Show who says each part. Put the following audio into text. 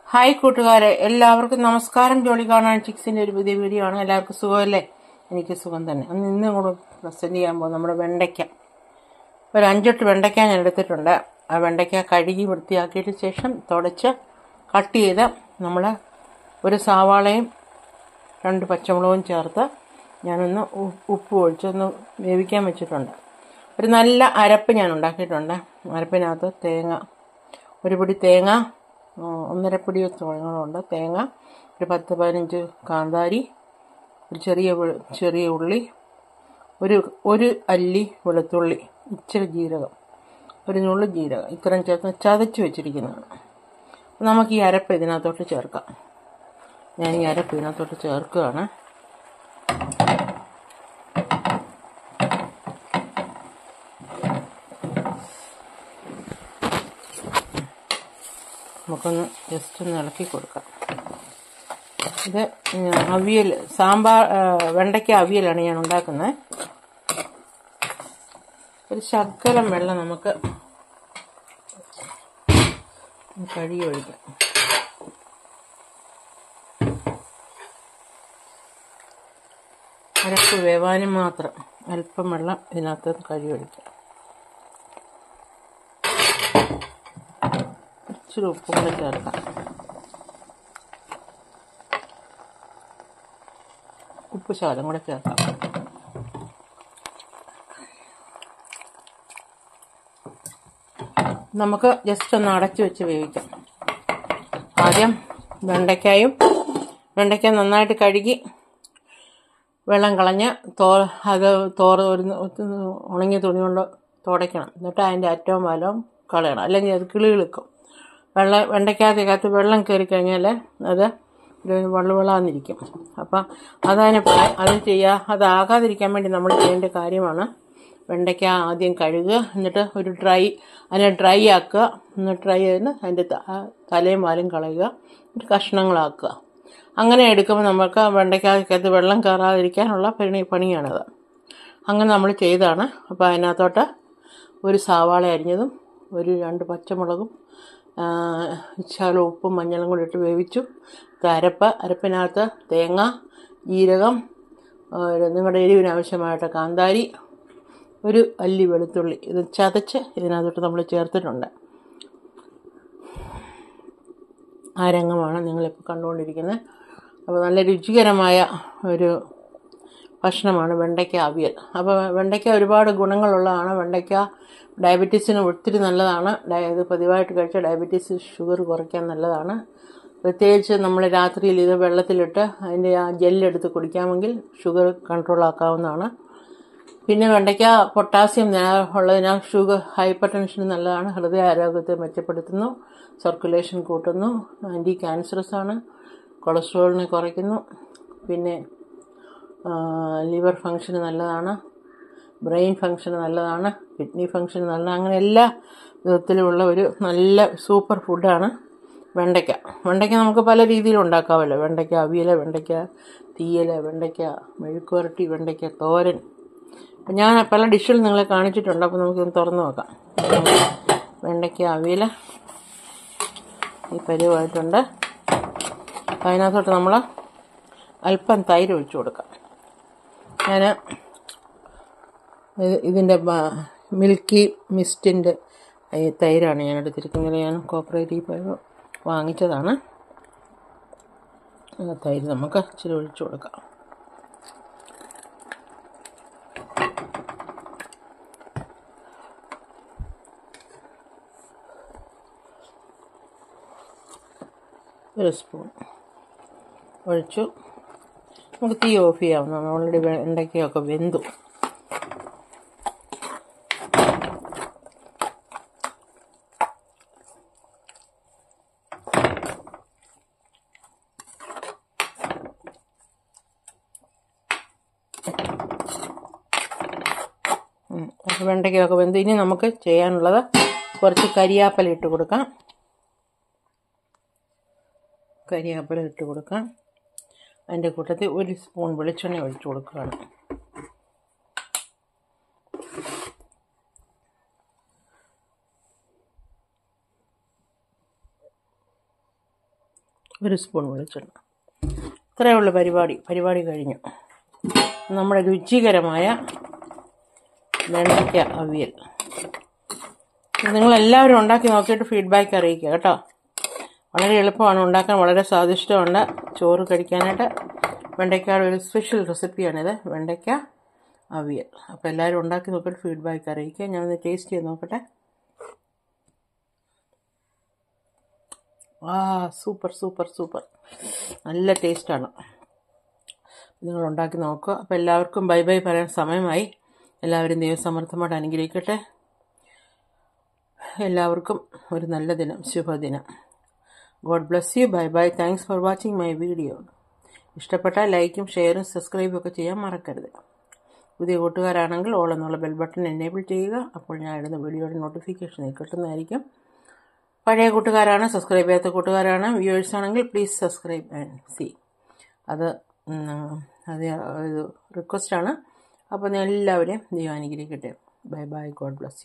Speaker 1: Hi കൂട്ടുകാരെ എല്ലാവർക്കും നമസ്കാരം ജോലി കാണാൻ ചിക്സിന്റെ ഒരു പുതിയ വീഡിയോ ആണ് എല്ലാവർക്കും സുഖമല്ലേ എനിക്ക് സുഖം തന്നെ അന്ന് ഇന്ന് കൂടെ പ്രസന്റ് ചെയ്യാൻ പോകും നമ്മുടെ വെണ്ടയ്ക്ക ഒരു അഞ്ചെട്ട് വെണ്ടയ്ക്ക ഞാൻ എടുത്തിട്ടുണ്ട് ആ വെണ്ടയ്ക്ക കഴുകി വൃത്തിയാക്കിയിട്ട് ശേഷം തുടച്ച് കട്ട് ചെയ്ത് നമ്മൾ ഒരു സവാളയും രണ്ട് പച്ചമുളകും ചേർത്ത് ഞാനൊന്ന് ഉ- ഉപ്പ് ഒഴിച്ചൊന്ന് വേവിക്കാൻ വെച്ചിട്ടുണ്ട് ഒരു നല്ല അരപ്പ് ഞാൻ ഉണ്ടാക്കിയിട്ടുണ്ട് അരപ്പിനകത്ത് തേങ്ങ ഒരു പിടി തേങ്ങ ആ, ഒന്നര പിടി തോന്നുണ്ട് തേങ്ങ ഒരു പത്ത് പതിനഞ്ച് കാന്താരി ഒരു ചെറിയ വെ- ചെറിയ ഉള്ളി ഒരു ഒരു അല്ലി വെളുത്തുള്ളി ഇച്ചിരി ജീരകം ഒരു നുള്ളു ജീരകം ഇത്രയും ചേർത്ത് ചതച്ച് വെച്ചിരിക്കുന്നതാണ് അപ്പോൾ നമുക്ക് ഈ അരപ്പ് ഇതിനകത്തോട്ട് ചേർക്കാം ഞാൻ ഈ അരപ്പ് ഇതിനകത്തോട്ട് ചേർക്കുകയാണ് നമുക്കൊന്ന് ജസ്റ്റ് ഒന്ന് ഇളക്കി കൊടുക്കാം ഇത് ഉം, അവിയൽ സാമ്പാർ ആ, വെണ്ടയ്ക്ക അവിയലാണ് ഞാൻ ഉണ്ടാക്കുന്നത് ഒരു ശർക്കരം വെള്ളം നമുക്ക് കഴുകി ഒഴിക്കാം അരപ്പ് വേവാനും മാത്രം അല്പം വെള്ളം ഇതിനകത്ത് കഴുകി ഒഴിക്കാം ഇച്ചിരി ഉപ്പും കൂടെ ചേർക്കാം ഉപ്പ് ശകലം കൂടെ ചേർക്കാം നമുക്ക് ജസ്റ്റ് ഒന്ന് അടച്ചു വെച്ച് വേവിക്കാം ആദ്യം വെണ്ടയ്ക്കായും വെണ്ടയ്ക്ക നന്നായിട്ട് കഴുകി വെള്ളം കളഞ്ഞ് തോ അത് തോറ് ഒരു ഉണങ്ങിയ തുണി കൊണ്ട് തുടയ്ക്കണം എന്നിട്ട് അതിൻ്റെ അറ്റവും വലവും കളയണം അല്ലെങ്കിൽ അത് കിളി കിളിക്കും വെള്ള വെണ്ടയ്ക്കകത്തേക്കകത്ത് വെള്ളം കയറി കഴിഞ്ഞാൽ അത് ഒരു വെള്ളവിളാന്നിരിക്കും അപ്പം അതതിനെ പ- അത് ചെയ്യുക അതാകാതിരിക്കാൻ വേണ്ടി നമ്മൾ ചെയ്യേണ്ട കാര്യമാണ് വെണ്ടയ്ക്ക ആദ്യം കഴുകുക എന്നിട്ട് ഒരു ഡ്രൈ അതിനെ ഡ്രൈ ആക്കുക എന്നിട്ട് ഡ്രൈ ചെയ്ത് അതിൻ്റെ ത- ആ തലയും വാലും കളയുക എന്നിട്ട് കഷ്ണങ്ങളാക്കുക അങ്ങനെ എടുക്കുമ്പോൾ നമുക്ക് വെണ്ടയ്ക്കകത്ത് വെള്ളം കയറാതിരിക്കാനുള്ള പണി പണിയാണത് അങ്ങനെ നമ്മൾ ചെയ്താണ് അപ്പോൾ അതിനകത്തോട്ട് ഒരു സവാള അരിഞ്ഞതും ഒരു രണ്ട് പച്ചമുളകും ആ, ശകലം ഉപ്പും മഞ്ഞളും കൂടി ഇട്ട് വേവിച്ചു ഇത് അരപ്പ് അരപ്പിനകത്ത് തേങ്ങ ജീരകം ആ, നിങ്ങളുടെ എരിവിന് ആവശ്യമായിട്ട് കാന്താരി ഒരു അല്ലി വെളുത്തുള്ളി ഇത് ചതച്ച് ഇതിനകത്തോട്ട് നമ്മൾ ചേർത്തിട്ടുണ്ട് ആ രംഗമാണ് നിങ്ങളിപ്പോൾ കണ്ടുകൊണ്ടിരിക്കുന്നത് അപ്പോൾ നല്ല രുചികരമായ ഒരു ഭക്ഷണമാണ് വെണ്ടയ്ക്ക അവിയൽ അപ്പോൾ വെണ്ടയ്ക്ക ഒരുപാട് ഗുണങ്ങളുള്ളതാണ് വെണ്ടയ്ക്ക ഡയബറ്റീസിന് ഒത്തിരി നല്ലതാണ് ഡയ- ഇത് പതിവായിട്ട് കഴിച്ച ഡയബറ്റീസ് ഷുഗർ കുറയ്ക്കാൻ നല്ലതാണ് പ്രത്യേകിച്ച് നമ്മൾ രാത്രിയിൽ ഇത് വെള്ളത്തിലിട്ട് അതിൻ്റെ ആ ജെല്ലെടുത്ത് കുടിക്കാമെങ്കിൽ ഷുഗർ കൺട്രോൾ ആക്കാവുന്നതാണ് പിന്നെ വെണ്ടയ്ക്ക പൊട്ടാസ്യം ന- ഉള്ളതിനാൽ ഷുഗർ ഹൈപ്പർ ടെൻഷന് നല്ലതാണ് ഹൃദയാരോഗ്യത്തെ മെച്ചപ്പെടുത്തുന്നു സർക്കുലേഷൻ കൂട്ടുന്നു ആൻറ്റി ക്യാൻസറസ് ആണ് കൊളസ്ട്രോളിനെ കുറയ്ക്കുന്നു പിന്നെ ലിവർ ഫങ്ഷന് നല്ലതാണ് ബ്രെയിൻ ഫങ്ഷന് നല്ലതാണ് കിഡ്നി ഫങ്ഷന് നല്ലതാണ് അങ്ങനെ എല്ലാ വിധത്തിലുമുള്ള ഒരു നല്ല സൂപ്പർ ഫുഡാണ് വെണ്ടയ്ക്ക വെണ്ടയ്ക്ക നമുക്ക് പല രീതിയിൽ ഉണ്ടാക്കാമല്ലോ വെണ്ടയ്ക്ക അവിയൽ വെണ്ടയ്ക്ക തീയൽ വെണ്ടയ്ക്ക മെഴുക്കുവരട്ടി വെണ്ടയ്ക്ക തോരൻ അപ്പം ഞാൻ പല ഡിഷുകൾ നിങ്ങളെ കാണിച്ചിട്ടുണ്ട് അപ്പോൾ നമുക്കൊന്ന് തുറന്ന് നോക്കാം വെണ്ടയ്ക്ക അവിയൽ ഈ പരിവായിട്ടുണ്ട് അപ്പം അതിനകത്തോട്ട് നമ്മൾ അല്പം തൈര് ഒഴിച്ചു കൊടുക്കാം ഞാൻ ഇതിൻ്റെ മിൽക്കി മിസ്റ്റിൻ്റെ ഈ തൈരാണ് ഞാൻ എടുത്തിരിക്കുന്നത് ഞാൻ കോപ്പറേറ്റീവ് വാങ്ങിച്ചതാണ് ആ തൈര് നമുക്ക് ഇച്ചിരി ഒഴിച്ചു കൊടുക്കാം ഒരു സ്പൂൺ ഒഴിച്ചു നമുക്ക് തീ ഓഫ് ചെയ്യാവുന്നതാണ് ഓൾറെഡി വെണ്ടയ്ക്കയൊക്കെ വെന്തു ഉം. അപ്പോൾ വെണ്ടയ്ക്കയൊക്കെ വെന്ത് ഇനി നമുക്ക് ചെയ്യാനുള്ളത് കുറച്ച് കരിയാപ്പല ഇട്ട് കൊടുക്കാം കരിയാപ്പല ഇട്ട് കൊടുക്കാം അതിൻ്റെ കൂട്ടത്തിൽ ഒരു സ്പൂൺ വെളിച്ചെണ്ണ ഒഴിച്ചു കൊടുക്കുകയാണ് ഒരു സ്പൂൺ വെളിച്ചെണ്ണ ഇത്രയേ ഉള്ളൂ പരിപാടി പരിപാടി കഴിഞ്ഞു നമ്മുടെ രുചികരമായ വെണ്ടയ്ക്ക അവിയൽ നിങ്ങളെല്ലാവരും ഉണ്ടാക്കി നോക്കിയിട്ട് ഫീഡ്ബാക്ക് അറിയിക്കുക കേട്ടോ വളരെ എളുപ്പമാണ് ഉണ്ടാക്കാൻ വളരെ സ്വാദിഷ്ടമുണ്ട് ചോറ് കഴിക്കാനായിട്ട് വെണ്ടയ്ക്കയുടെ ഒരു സ്പെഷ്യൽ റെസിപ്പിയാണിത് വെണ്ടയ്ക്ക അവിയൽ അപ്പോൾ എല്ലാവരും ഉണ്ടാക്കി നോക്കിയിട്ട് ഫീഡ്ബാക്ക് അറിയിക്കുക ഞാനൊന്ന് ടേസ്റ്റ് ചെയ്ത് നോക്കട്ടെ ആ സൂപ്പർ സൂപ്പർ സൂപ്പർ നല്ല ടേസ്റ്റാണ് നിങ്ങൾ ഉണ്ടാക്കി നോക്കുക അപ്പോൾ എല്ലാവർക്കും ബൈ ബൈ പറയാൻ സമയമായി എല്ലാവരും ദൈവസമർത്ഥമായിട്ട് അനുഗ്രഹിക്കട്ടെ എല്ലാവർക്കും ഒരു നല്ല ദിനം ശുഭദിനം God bless you bye bye thanks for watching my video ഇഷ്ടപ്പെട്ടാൽ ലൈക്കും ഷെയറും സബ്സ്ക്രൈബും ഒക്കെ ചെയ്യാൻ മറക്കരുത് പുതിയ കൂട്ടുകാരാണെങ്കിൽ ഓൾ എന്നുള്ള ബെൽ ബട്ടൺ എനേബിൾ ചെയ്യുക അപ്പോൾ ഞാൻ ഇടുന്ന വീഡിയോയുടെ നോട്ടിഫിക്കേഷൻ കിട്ടുന്നതായിരിക്കും പഴയ കൂട്ടുകാരാണ് സബ്സ്ക്രൈബ് ചെയ്യാത്ത കൂട്ടുകാരാണ് വ്യൂവേഴ്സ് ആണെങ്കിൽ പ്ലീസ് സബ്സ്ക്രൈബ് ആൻഡ് സി അത് അത് ഒരു റിക്വസ്റ്റാണ് അപ്പോൾ എല്ലാവരെയും ദൈവം അനുഗ്രഹിക്കട്ടെ ബൈ ബൈ ഗോഡ് ബ്ലസ്